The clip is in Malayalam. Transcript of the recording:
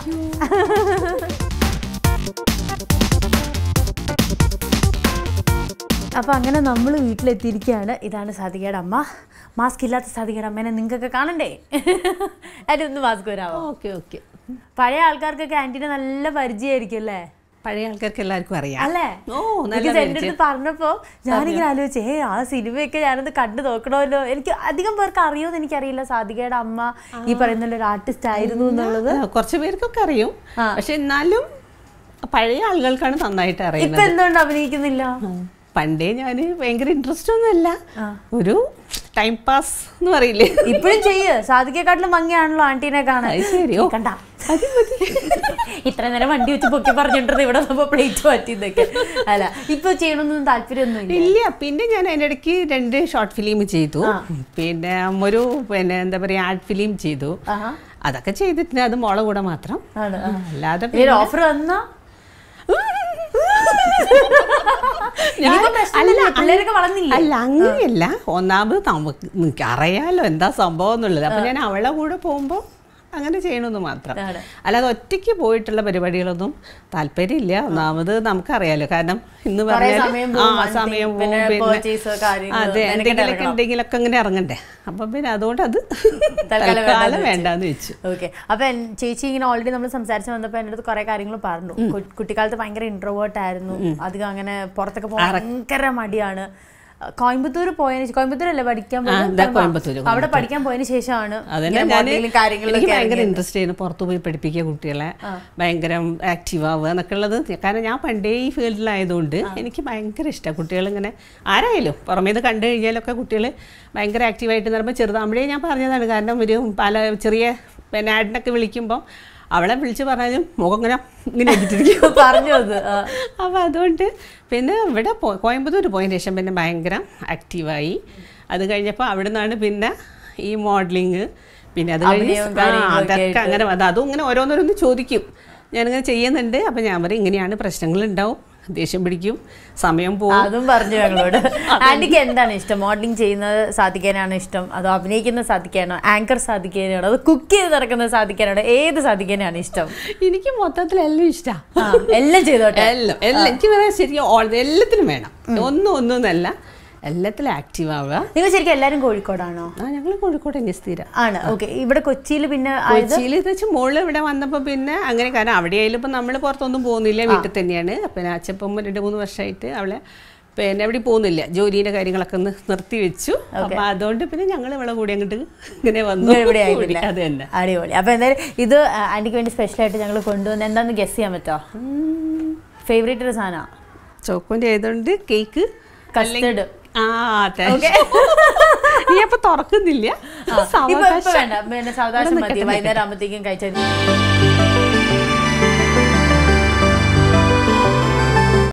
യു അപ്പോൾ അങ്ങനെ നമ്മൾ വീട്ടിലെത്തിയിരിക്കുകയാണ് ഇതാണ് സാധികയുടെ അമ്മ മാസ്ക് ഇല്ലാത്ത സാധികയുടെ അമ്മേനെ നിങ്ങൾക്കൊക്കെ കാണണ്ടേ അതിന് ഒന്ന് മാസ്ക് വരാമോ ഓക്കെ ഓക്കെ പഴയ ആൾക്കാർക്കൊക്കെ ആൻറ്റീനെ നല്ല പരിചയമായിരിക്കും അല്ലേ പഴയ ആൾക്കാർക്ക് എല്ലാവർക്കും അറിയാം അല്ലേ ഓ നല്ല എനിക്ക് എൻ്റെ അടുത്ത് പറഞ്ഞപ്പോ ഞാനിങ്ങനെ ആലോചിച്ചേ ഏ ആ സിനിമയൊക്കെ ഞാനത് കണ്ടു നോക്കണമല്ലോ എനിക്ക് അധികം പേർക്ക് അറിയുമെന്ന് എനിക്കറിയില്ല സാധികയുടെ അമ്മ ഈ പറയുന്ന ഒരു ആർട്ടിസ്റ്റ് ആയിരുന്നു എന്നുള്ളത് ആ, കുറച്ച് പേർക്കൊക്കെ അറിയും പക്ഷെ എന്നാലും പഴയ ആളുകൾക്കാണ് നന്നായിട്ട് ഇപ്പൊ അറിയുന്നത് എന്തുകൊണ്ട് അഭിനയിക്കുന്നില്ല പണ്ടേ ഞാൻ ഭയങ്കര ഇൻട്രസ്റ്റ് ഒന്നുമല്ല ഒരു ടൈം പാസ് എന്ന് പറയില്ലേ ഇപ്പോഴും ചെയ്യ് സാധികക്കാട്ടിലും ഭംഗിയാണല്ലോ ആന്റീനെ കാണാൻ അത് ശരി ഓ കണ്ട ഇത്ര നേരം വണ്ടി വെച്ച് പൊക്കി പറഞ്ഞിട്ടുണ്ട് ഇവിടെ നമ്മൾ പ്ലേറ്റ് മാറ്റിന്നൊക്കെ അല്ല ഇപ്പൊ ചെയ്യണമെന്നൊന്നും താല്പര്യമൊന്നുമില്ല ഇല്ല പിന്നെ ഞാൻ അതിൻ്റെ ഇടയ്ക്ക് രണ്ട് ഷോർട്ട് ഫിലിം ചെയ്തു പിന്നെ ഒരു പിന്നെ എന്താ പറയാ ആർട്ട് ഫിലിം ചെയ്തു ആഹാ. അതൊക്കെ ചെയ്തിട്ടുണ്ട് അത് മോളെ കൂടെ മാത്രം ആണ് ആ, അല്ലാതെ ഒരു ഓഫർ വന്നാ ഞാൻ- ഇനിയിപ്പോ പ്രശ്നമില്ല, അല്ല, പിള്ളേരൊക്കെ വളർന്നില്ലേ? അല്ല അങ്ങനെയല്ല ഒന്നാമത് നമുക്ക് നിനക്ക് അറിയാലോ എന്താ സംഭവം എന്നുള്ളത് അപ്പൊ ഞാൻ അവളെ കൂടെ പോകുമ്പോൾ അങ്ങനെ ചെയ്യണമെന്ന് മാത്രം ആണ്. അല്ലാതെ ഒറ്റയ്ക്ക് പോയിട്ടുള്ള പരിപാടികളൊന്നും താല്പര്യമില്ല ഒന്നാമത് നമുക്കറിയാലോ കാരണം ഇന്ന് കുറേ പറഞ്ഞാൽ സമയം ആ പോകും, one സമയം thing, പിന്നെ പോകും purchase കാര്യങ്ങള്, അതെ മെനക്കെട്ട് എന്തെങ്കിലുമൊക്കെ ഇറങ്ങണം. ഉണ്ടെങ്കിലൊക്കെ അങ്ങനെ ഇറങ്ങണ്ടേ അപ്പൊ പിന്നെ അതുകൊണ്ട് അത് തൽക്കാലം തൽക്കാലം വേണ്ടാന്ന് വേണ്ടാന്ന് വെച്ചു ഓക്കെ അപ്പൊ എൻ- ചേച്ചി ഇങ്ങനെ ഓൾറെഡി നമ്മൾ സംസാരിച്ച് വന്നപ്പോ എൻ്റെ അടുത്ത് കുറെ കാര്യങ്ങൾ പറഞ്ഞു കു- കുട്ടിക്കാലത്ത് ഭയങ്കര ഇൻട്രോവേർട്ട് ആയിരുന്നു അധികം അങ്ങനെ പുറത്തൊക്കെ പോകാൻ ഭയങ്കര മടിയാണ് കോയമ്പത്തൂർ പോയതിന് കോയമ്പത്തൂർ അല്ലേ പഠിക്കാൻ പോയത്? ഇതാ കോയമ്പത്തൂര്, അവിടെ പഠിക്കാൻ പോയതിന് ശേഷമാണ് അതന്നെ ഇങ്ങനെ ഞാൻ modeling എനിക്ക് കാര്യങ്ങളിലൊക്കെ ഭയങ്കര ഇറങ്ങിയത്. ഇൻട്രസ്റ്റ് ചെയ്യുന്നു പുറത്തു പോയി പഠിപ്പിക്കുക കുട്ടികളെ ഭയങ്കര ആക്റ്റീവ് ആവുക എന്നൊക്കെ ഉള്ളത് കാരണം ഞാൻ പണ്ടേ ഈ ഫീൽഡിലായതുകൊണ്ട് എനിക്ക് ഭയങ്കര ഇഷ്ടമാണ് കുട്ടികളിങ്ങനെ ആരായാലും പുറമേ ഇത് കണ്ടു കഴിഞ്ഞാലൊക്കെ കുട്ടികൾ ഭയങ്കര ആക്റ്റീവായിട്ട് പറയുമ്പോൾ ചെറുതാകുമ്പോഴേ ഞാൻ പറഞ്ഞതാണ് കാരണം ഒരു പല ചെറിയ പിന്നെ ആഡിനൊക്കെ വിളിക്കുമ്പോൾ അവളെ വിളിച്ച് പറഞ്ഞാലും മുഖം ഇങ്ങനെ ഇങ്ങനെ ഇട്ടിരിക്കും പറഞ്ഞു അത് ആ. അപ്പോൾ അതുകൊണ്ട് പിന്നെ ഇവിടെ പോ കോയമ്പത്തൂർ പോയതിന് ശേഷം പിന്നെ ഭയങ്കര ആക്റ്റീവായി അത് കഴിഞ്ഞപ്പോൾ അവിടെ നിന്നാണ് പിന്നെ ഈ മോഡലിങ് പിന്നെ അത് കഴിഞ്ഞ് അഭിനയവും ആ, കാര്യങ്ങളൊക്കെ അതൊക്കെ അങ്ങനെ വന്നത് അതും ഇങ്ങനെ ഓരോന്നോരോന്ന് ചോദിക്കും ഞാനിങ്ങനെ ചെയ്യുന്നുണ്ട് അപ്പം ഞാൻ പറയും ഇങ്ങനെയാണ് പ്രശ്നങ്ങൾ ഉണ്ടാവും ദേഷ്യം പിടിക്കും സമയം പോകും അതും പറഞ്ഞു ഞങ്ങളോട് ആന്റിക്ക് എന്താണ് ഇഷ്ടം മോഡലിംഗ് ചെയ്യുന്നത് സാധിക്കാനാണ് ഇഷ്ടം അതോ അഭിനയിക്കുന്ന സാധിക്കാനോ ആങ്കർ സാധിക്കാനാണോ അതോ കുക്ക് ചെയ്ത് നടക്കുന്നത് സാധിക്കാനാണോ ഏത് സാധിക്കാനാണ് ഇഷ്ടം എനിക്ക് മൊത്തത്തിൽ എല്ലാം ഇഷ്ടമാണ് ആ, എല്ലാം ചെയ്തോട്ടെ എല്ലാം എല്ലാം എനിക്ക് പറയാൻ ശരിക്കും ഓൾ- എല്ലാത്തിനും വേണം ഒന്നും ഒന്നൊന്നല്ല എല്ലാത്തിലും ആക്റ്റീവ് ആവുക നിങ്ങൾ ശരിക്കും എല്ലാരും കോഴിക്കോടാണോ ആ ഞങ്ങൾ കോഴിക്കോട് തന്നെ സ്ഥിരം ആണ് ഓക്കെ ഇവിടെ കൊച്ചിയിൽ പിന്നെ ആയത് കൊച്ചിയിൽ ഇത് വെച്ച് മോള് ഇവിടെ വന്നപ്പോൾ പിന്നെ അങ്ങനെ കാരണം അവിടെ ആയാലും ഇപ്പം നമ്മൾ പുറത്തൊന്നും പോകുന്നില്ല വീട്ടിൽ തന്നെയാണ് പിന്നെ അച്ഛപ്പം രണ്ട് മൂന്ന് വർഷമായിട്ട് അവളെ പിന്നെ എവിടെ പോകുന്നില്ല ജോലിയുടെ കാര്യങ്ങളൊക്കെ ഒന്ന് നിർത്തി വെച്ചു അപ്പം അതുകൊണ്ട് പിന്നെ ഞങ്ങൾ ഇവിടെ കൂടി അങ്ങോട്ട് ഇങ്ങനെ വന്നു നിങ്ങൾ ഇവിടെ കൂടി. ആയിട്ടില്ല അത് തന്നെ അടിപൊളി അപ്പൊ എന്തായാലും ഇത് ആന്റിക്ക് വേണ്ടി സ്പെഷ്യൽ ആയിട്ട് ഞങ്ങൾ കൊണ്ടുവന്ന് എന്താന്ന് ഗസ് ചെയ്യാൻ പറ്റോ ഫേവറേറ്റ് ഒരു സാധന ചോക്കോൻ്റെ ആയതുകൊണ്ട് കേക്ക് കസ്റ്റേർഡ് ആ thank you. നീ അപ്പൊ തുറക്കുന്നില്ല ഇപ്പൊ ഇപ്പൊ വേണ്ട പിന്നെ സാവകാശം മതി വൈകുന്നേരം ആകുമ്പോഴത്തേക്കും കഴിച്ചാൽ